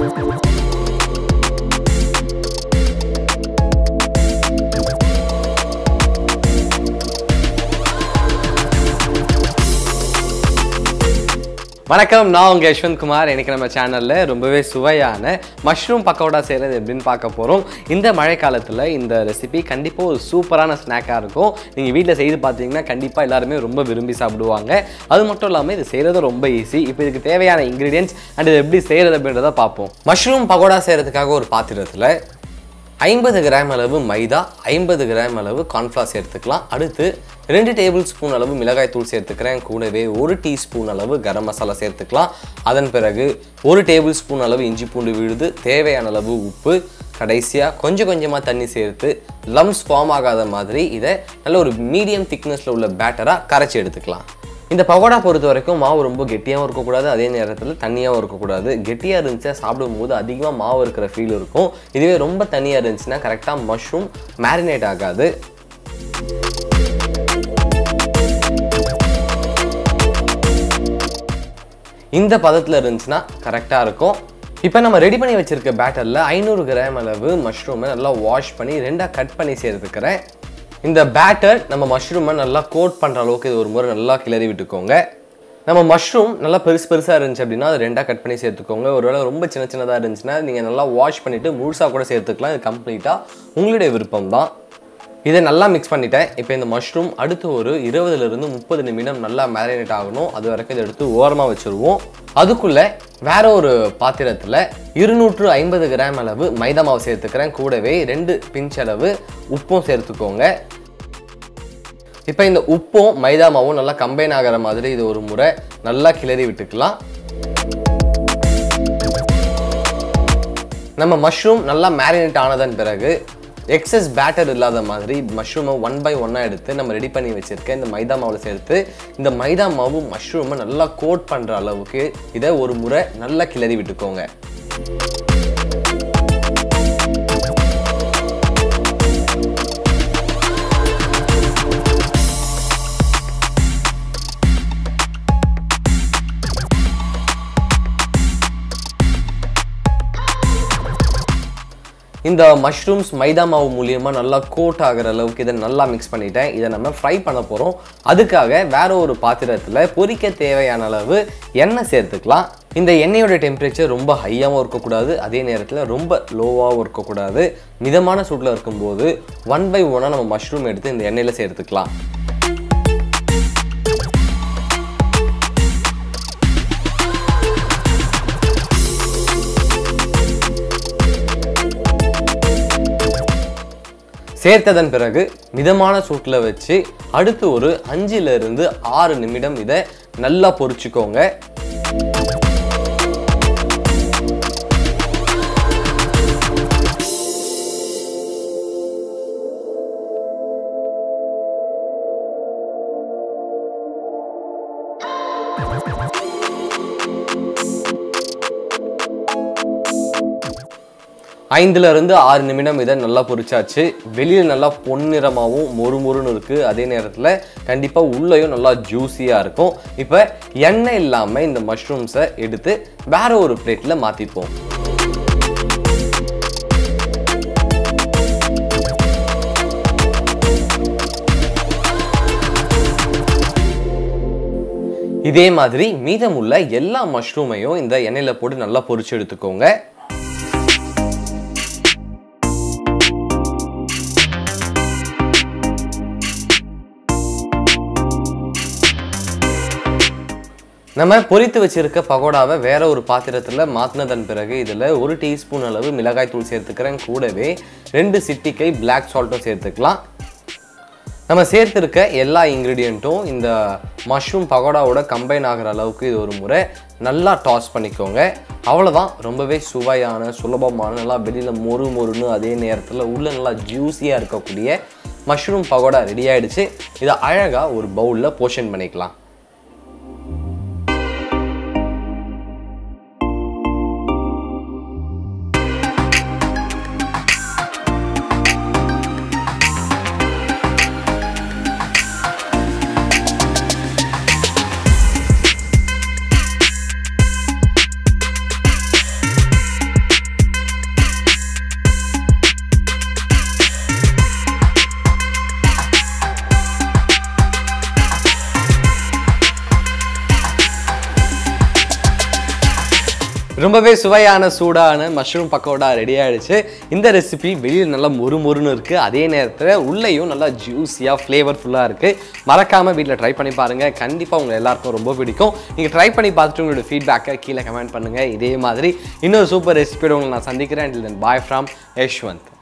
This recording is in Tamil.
வணக்கம் நான் உங்கள் யஷ்வந்த் குமார் இன்னைக்கு நம்ம சேனலில் ரொம்பவே சுவையான மஷ்ரூம் பக்கோடா செய்கிறது எப்படின்னு பார்க்க போகிறோம் இந்த மழை காலத்தில் இந்த ரெசிபி கண்டிப்பாக ஒரு சூப்பரான ஸ்நாக்காக இருக்கும் நீங்கள் வீட்டில் செய்து பார்த்தீங்கன்னா கண்டிப்பாக எல்லாருமே ரொம்ப விரும்பி சாப்பிடுவாங்க அது மட்டும் இல்லாமல் இது செய்கிறது ரொம்ப ஈஸி இப்போ இதுக்கு தேவையான இன்க்ரீடியன்ஸ் அண்ட் இது எப்படி செய்கிறது அப்படின்றத பார்ப்போம் மஷ்ரூம் பக்கோடா செய்கிறதுக்காக ஒரு பாத்திரத்தில் ஐம்பது கிராம் அளவு மைதா ஐம்பது கிராம் அளவு கார்ன்ஃப்ளார் சேர்த்துக்கலாம் அடுத்து ரெண்டு டேபிள் ஸ்பூன் அளவு மிளகாய் தூள் சேர்த்துக்கிறேன் கூடவே ஒரு டீஸ்பூன் அளவு கரம் மசாலா சேர்த்துக்கலாம் அதன் பிறகு ஒரு டேபிள் ஸ்பூன் அளவு இஞ்சி பூண்டு விழுது தேவையான அளவு உப்பு கடைசியாக கொஞ்சம் கொஞ்சமாக தண்ணி சேர்த்து லம்ஸ் ஃபார்ம் ஆகாத மாதிரி இதை நல்ல ஒரு மீடியம் திக்னஸில் உள்ள பேட்டராக கரைச்சி எடுத்துக்கலாம் இந்த பகோடா பொறுத்த வரைக்கும் மாவு ரொம்ப கெட்டியாகவும் இருக்கக்கூடாது அதே நேரத்தில் தண்ணியாகவும் இருக்கக்கூடாது கெட்டியாக இருந்துச்சுன்னா சாப்பிடும்போது அதிகமாக மாவு இருக்கிற ஃபீல் இருக்கும் இதுவே ரொம்ப தண்ணியாக இருந்துச்சுன்னா கரெக்டாக மஷ்ரூம் மேரினேட் ஆகாது இந்த பதத்தில் இருந்துச்சுன்னா கரெக்டாக இருக்கும் இப்போ நம்ம ரெடி பண்ணி வச்சிருக்க பேட்டரில் ஐநூறு கிராம் அளவு மஷ்ரூமை நல்லா வாஷ் பண்ணி ரெண்டாக கட் பண்ணி சேர்த்துக்கிறேன் இந்த பேட்டர் நம்ம மஷ்ரூமை நல்லா கோட் பண்ணுற அளவுக்கு இது ஒரு முறை நல்லா கிளறி விட்டுக்கோங்க நம்ம மஷ்ரூம் நல்லா பெருசு பெருசாக இருந்துச்சு அப்படின்னா அது ரெண்டாக கட் பண்ணி சேர்த்துக்கோங்க ஒருவேளை ரொம்ப சின்ன சின்னதாக இருந்துச்சுன்னா நீங்கள் நல்லா வாஷ் பண்ணிவிட்டு முழுசாக கூட சேர்த்துக்கலாம் இது கம்ப்ளீட்டாக உங்களுடைய விருப்பம் தான் இதை நல்லா மிக்ஸ் பண்ணிட்டேன் இப்போ இந்த மஷ்ரூம் அடுத்து ஒரு இருபதுலேருந்து முப்பது நிமிடம் நல்லா மேரினேட் ஆகணும் அது வரைக்கும் இதை எடுத்து ஓரமாக வச்சுருவோம் அதுக்குள்ளே வேற ஒரு பாத்திரத்தில் இருநூற்று ஐம்பது கிராம் அளவு மைதா மாவு சேர்த்துக்கிறேன் கூடவே ரெண்டு பிஞ்ச் அளவு உப்பும் சேர்த்துக்கோங்க இப்போ இந்த உப்பும் மைதா மாவும் நல்லா கம்பைன் ஆகிற மாதிரி இது ஒரு முறை நல்லா கிளறி விட்டுக்கலாம் நம்ம மஷ்ரூம் நல்லா மேரினேட் ஆனதன் பிறகு எக்ஸஸ் பேட்டர் இல்லாத மாதிரி மஷ்ரூமை ஒன் பை ஒன்னாக எடுத்து நம்ம ரெடி பண்ணி வச்சுருக்க இந்த மைதா மாவில் சேர்த்து இந்த மைதா மாவு மஷ்ரூமை நல்லா கோட் பண்ணுற அளவுக்கு இதை ஒரு முறை நல்லா கிளறி விட்டுக்கோங்க இந்த மஷ்ரூம்ஸ் மைதா மாவு மூலியமாக நல்லா கோட் ஆகிற அளவுக்கு இதை நல்லா மிக்ஸ் பண்ணிட்டேன் இதை நம்ம ஃப்ரை பண்ண போகிறோம் அதுக்காக வேற ஒரு பாத்திரத்தில் பொரிக்க தேவையான அளவு எண்ணெய் சேர்த்துக்கலாம் இந்த எண்ணெயோட டெம்பரேச்சர் ரொம்ப ஹையாகவும் இருக்கக்கூடாது அதே நேரத்தில் ரொம்ப லோவாகவும் இருக்கக்கூடாது மிதமான சூட்டில் இருக்கும்போது ஒன் பை ஒன்னாக நம்ம மஷ்ரூம் எடுத்து இந்த எண்ணெயில் சேர்த்துக்கலாம் சேர்த்ததன் பிறகு மிதமான சூட்டில் வச்சு அடுத்து ஒரு அஞ்சுல இருந்து ஆறு நிமிடம் இதை நல்லா பொரிச்சுக்கோங்க ஐந்துல இருந்து ஆறு நிமிடம் இதை நல்லா பொரிச்சாச்சு வெளியில் நல்லா பொன்னிறமாகவும் மொறு மொறுன்னு இருக்குது அதே நேரத்தில் கண்டிப்பாக உள்ளேயும் நல்லா ஜூஸியாக இருக்கும் இப்போ எண்ணெய் இல்லாமல் இந்த மஷ்ரூம்ஸை எடுத்து வேற ஒரு பிளேட்டில் மாற்றிப்போம் இதே மாதிரி மீதமுள்ள எல்லா மஷ்ரூமையும் இந்த எண்ணெயில் போட்டு நல்லா பொரிச்சு எடுத்துக்கோங்க நம்ம பொரித்து வச்சிருக்க பகோடாவை வேற ஒரு பாத்திரத்தில் மாற்றினதன் பிறகு இதில் ஒரு டீஸ்பூன் அளவு மிளகாய் தூள் சேர்த்துக்கிறேன் கூடவே ரெண்டு சிட்டிக்கை பிளாக் சால்ட்டும் சேர்த்துக்கலாம் நம்ம சேர்த்துருக்க எல்லா இன்க்ரீடியண்ட்டும் இந்த மஷ்ரூம் பகோடாவோட கம்பைன் ஆகிற அளவுக்கு இது ஒரு முறை நல்லா டாஸ் பண்ணிக்கோங்க அவ்வளோதான் ரொம்பவே சுவையான சுலபமான நல்லா வெளியில் மொறு மொறுன்னு அதே நேரத்தில் உள்ள நல்லா ஜூஸியாக இருக்கக்கூடிய மஷ்ரூம் பகோடா ரெடி ஆயிடுச்சு இதை அழகாக ஒரு பவுலில் போர்ஷன் பண்ணிக்கலாம் ரொம்பவே சுவையான சூடான மஷ்ரூம் பக்கோடா ரெடி ஆயிடுச்சு இந்த ரெசிபி வெளியில் நல்லா மொறு மொறுன்னு இருக்குது அதே நேரத்தில் உள்ளேயும் நல்லா ஜூஸியாக ஃப்ளேவர்ஃபுல்லாக இருக்குது மறக்காமல் வீட்டில் ட்ரை பண்ணி பாருங்கள் கண்டிப்பாக உங்கள் எல்லாருக்கும் ரொம்ப பிடிக்கும் நீங்கள் ட்ரை பண்ணி பார்த்துட்டு உங்களோட ஃபீட்பேக்கை கீழே கமெண்ட் பண்ணுங்கள் இதே மாதிரி இன்னொரு சூப்பர் ரெசிபியோட உங்களை நான் சந்திக்கிறேன் தென் பாய் ஃப்ரம் யஷ்வந்த்